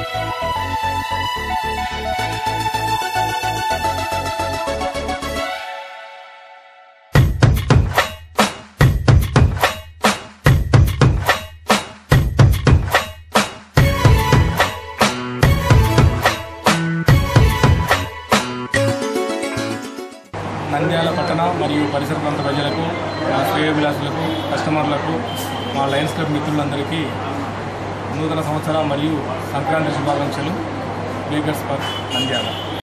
నంద్యాల పట్టణ మరియు పరిసర ప్రాంత ప్రజలకు మా శ్రేయోభిలాషులకు కస్టమర్లకు మా లయన్స్ క్లబ్ మిత్రులందరికీ నూతన సంవత్సర మరియు సంక్రాంతి శుభాకాంక్షలు బేకర్స్ పార్క్ నంద్యాల